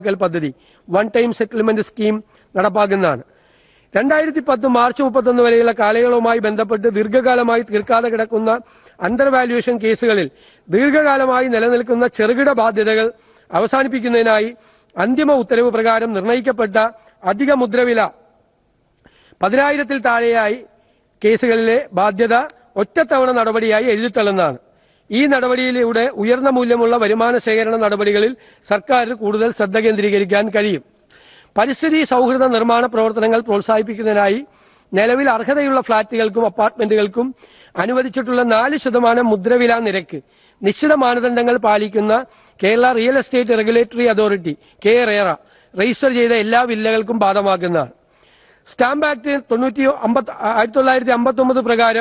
നടപ്പാക്കൽ പദ്ധതി one time settlement scheme നടപ്പാക്കുന്നതാണ് രണ്ടായിരത്തി പത്ത് മാർച്ച് മുപ്പത്തൊന്ന് വരെയുള്ള കാലയളവുമായി ബന്ധപ്പെട്ട് ദീർഘകാലമായി തീർക്കാതെ കിടക്കുന്ന അണ്ടർ വാല്യുവേഷൻ കേസുകളിൽ ദീർഘകാലമായി നിലനിൽക്കുന്ന ചെറുകിട ബാധ്യതകൾ അവസാനിപ്പിക്കുന്നതിനായി അന്തിമ ഉത്തരവ് പ്രകാരം നിർണയിക്കപ്പെട്ട അധിക മുദ്രവില പതിനായിരത്തിൽ താഴെയായി കേസുകളിലെ ബാധ്യത ഒറ്റത്തവണ നടപടിയായി എഴുതിത്തള്ളുന്നതാണ് ഈ നടപടിയിലൂടെ ഉയർന്ന മൂല്യമുള്ള വരുമാന ശേഖരണ നടപടികളിൽ സർക്കാരിന് കൂടുതൽ ശ്രദ്ധ കേന്ദ്രീകരിക്കാൻ കഴിയും പരിസ്ഥിതി സൗഹൃദ നിർമ്മാണ പ്രവർത്തനങ്ങൾ പ്രോത്സാഹിപ്പിക്കുന്നതിനായി നിലവിൽ അർഹതയുള്ള ഫ്ളാറ്റുകൾക്കും അപ്പാർട്ട്മെന്റുകൾക്കും അനുവദിച്ചിട്ടുള്ള നാല് ശതമാനം മുദ്രവില നിരക്ക് നിശ്ചിത മാനദണ്ഡങ്ങൾ പാലിക്കുന്ന Kerala real estate regulatory authority K RERA register ചെയ്ത എല്ലാ വില്ലകൾക്കും ബാധകമാക്കുന്നതാണ് സ്റ്റാമ്പ് ആക്ട് തൊണ്ണൂറ്റി അമ്പത്തി ആയിരത്തി തൊള്ളായിരത്തി അമ്പത്തി ഒമ്പത് പ്രകാരം